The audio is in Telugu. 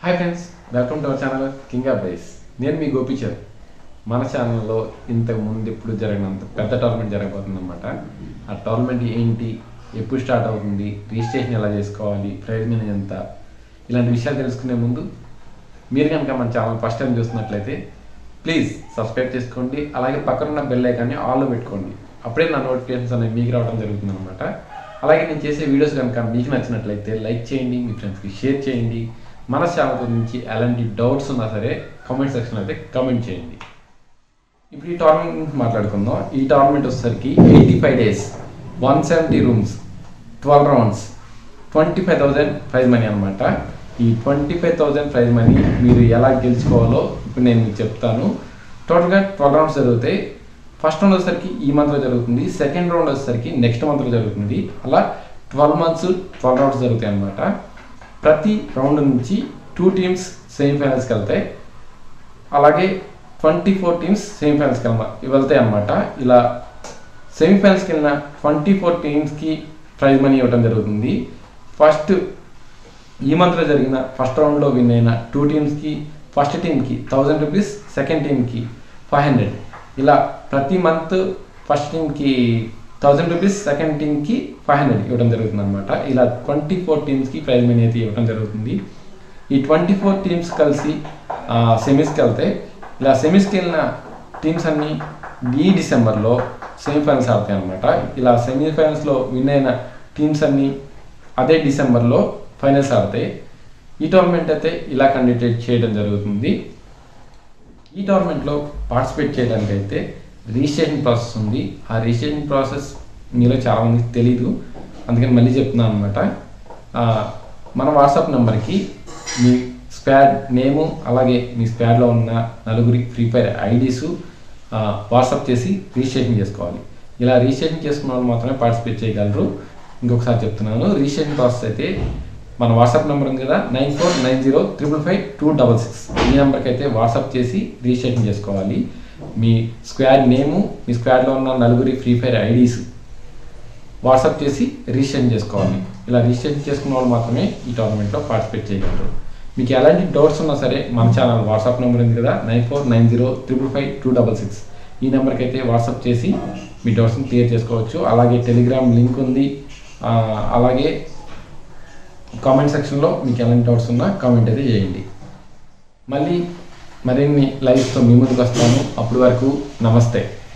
hi friends welcome to our channel king of బైస్ నేను మీ గోపీచంద్ మన ఛానల్లో ఇంతకు ముందు ఎప్పుడు జరిగినంత పెద్ద టోర్నమెంట్ జరగబోతుంది అనమాట ఆ టోర్నమెంట్ ఏంటి ఎప్పుడు స్టార్ట్ అవుతుంది రిజిస్ట్రేషన్ ఎలా చేసుకోవాలి ప్రైజ్ మనీ ఎంత ఇలాంటి విషయాలు తెలుసుకునే ముందు మీరు కనుక మన ఛానల్ ఫస్ట్ టైం చూస్తున్నట్లయితే ప్లీజ్ సబ్స్క్రైబ్ చేసుకోండి అలాగే పక్కనున్న బెల్ ఐకాన్ని ఆన్లో పెట్టుకోండి అప్పుడే నా నోటిఫికేషన్స్ అనేవి మీకు రావడం జరుగుతుంది అనమాట అలాగే నేను చేసే వీడియోస్ కనుక మీకు నచ్చినట్లయితే లైక్ చేయండి మీ ఫ్రెండ్స్కి షేర్ చేయండి మన ఛానల్ గురించి ఎలాంటి డౌట్స్ ఉన్నా సరే కామెంట్ సెక్షన్ అయితే కామెంట్ చేయండి ఇప్పుడు ఈ టోర్నమెంట్ గురించి మాట్లాడుకుందాం ఈ టోర్నమెంట్ వచ్చేసరికి eighty five days one seventy rooms twelve rounds twenty five thousand prize money అనమాట ఈ twenty five thousand prize money మీరు ఎలా గెలుచుకోవాలో ఇప్పుడు నేను మీకు చెప్తాను టోటల్గా ట్వెల్వ్ రౌండ్స్ జరుగుతాయి ఫస్ట్ రౌండ్ వచ్చేసరికి ఈ మంత్లో జరుగుతుంది సెకండ్ రౌండ్ వచ్చేసరికి నెక్స్ట్ మంత్లో జరుగుతుంది అలా ట్వెల్వ్ మంత్స్ ట్వెల్వ్ రౌండ్స్ జరుగుతాయి అనమాట ప్రతి రౌండ్ నుంచి టూ టీమ్స్ సెమీఫైనల్స్కి వెళ్తాయి అలాగే ట్వంటీ ఫోర్ టీమ్స్ సెమీఫైనల్స్కి వెళ్తాయి అనమాట ఇలా సెమీఫైనల్స్కి వెళ్ళిన ట్వంటీ ఫోర్ టీమ్స్కి ప్రైజ్ మనీ ఇవ్వడం జరుగుతుంది ఫస్ట్ ఈ మంత్లో జరిగిన ఫస్ట్ రౌండ్లో విన్ అయిన టూ టీమ్స్కి ఫస్ట్ టీమ్కి థౌజండ్ రూపీస్ సెకండ్ టీమ్కి ఫైవ్ హండ్రెడ్ ఇలా ప్రతి మంత్ ఫస్ట్ టీమ్కి థౌజండ్ రూపీస్ సెకండ్ టీమ్కి ఫైవ్ హండ్రెడ్ ఇవ్వడం జరుగుతుంది అనమాట ఇలా ట్వంటీ ఫోర్ టీమ్స్కి ప్రైజ్ మనీ అయితే ఇవ్వడం జరుగుతుంది ఈ ట్వంటీ ఫోర్ టీమ్స్ కలిసి సెమీస్కి వెళ్తాయి ఇలా సెమీస్కి వెళ్ళిన టీమ్స్ అన్నీ ఈ డిసెంబర్లో సెమీఫైనల్స్ ఆడతాయి అనమాట ఇలా సెమీఫైనల్స్లో విన్ అయిన టీమ్స్ అన్నీ అదే డిసెంబర్లో ఫైనల్స్ ఆడతాయి ఈ టోర్నమెంట్ అయితే ఇలా కండక్ట్ చేయడం జరుగుతుంది ఈ టోర్నమెంట్లో పార్టిసిపేట్ చేయడానికి అయితే రిజిస్ట్రేషన్ ప్రాసెస్ ఉంది ఆ రిజిస్ట్రేషన్ ప్రాసెస్ మీలో చాలామందికి తెలీదు అందుకని మళ్ళీ చెప్తున్నాను అనమాట మన వాట్సాప్ నెంబర్కి మీ స్క్వాడ్ నేము అలాగే మీ స్క్వాడ్లో ఉన్న నలుగురి ఫ్రీ ఫైర్ ఐడీస్ వాట్సాప్ చేసి రిజిస్ట్రేషన్ చేసుకోవాలి ఇలా రిజిస్ట్రేషన్ చేసుకున్న వాళ్ళు మాత్రమే పార్టిసిపేట్ చేయగలరు ఇంకొకసారి చెప్తున్నాను రిజిస్ట్రేషన్ ప్రాసెస్ అయితే మన వాట్సాప్ నెంబర్ ఉంది కదా nine four nine zero triple five two double six ఈ నెంబర్కి అయితే వాట్సాప్ చేసి రిజిస్ట్రేషన్ చేసుకోవాలి మీ స్క్వాడ్ నేము మీ స్క్వాడ్లో ఉన్న నలుగురి ఫ్రీ ఫైర్ ఐడీస్ వాట్సాప్ చేసి రిజిస్ట్రేషన్ చేసుకోవాలి ఇలా రిజిస్ట్రేషన్ చేసుకున్న వాళ్ళు మాత్రమే ఈ టోర్నమెంట్లో పార్టిసిపేట్ చేయగలరు మీకు ఎలాంటి డౌట్స్ ఉన్నా సరే మన ఛానల్ వాట్సాప్ నెంబర్ ఉంది కదా nine four nine zero triple five two double six ఈ నెంబర్కి అయితే వాట్సాప్ చేసి మీ డౌట్స్ని క్లియర్ చేసుకోవచ్చు అలాగే టెలిగ్రామ్ లింక్ ఉంది అలాగే కామెంట్ సెక్షన్లో మీకు ఎలాంటి డౌట్స్ ఉన్నా కామెంట్ అయితే చేయండి మళ్ళీ మరిన్ని లైవ్స్తో మీ ముందుకు వస్తాను అప్పటి వరకు నమస్తే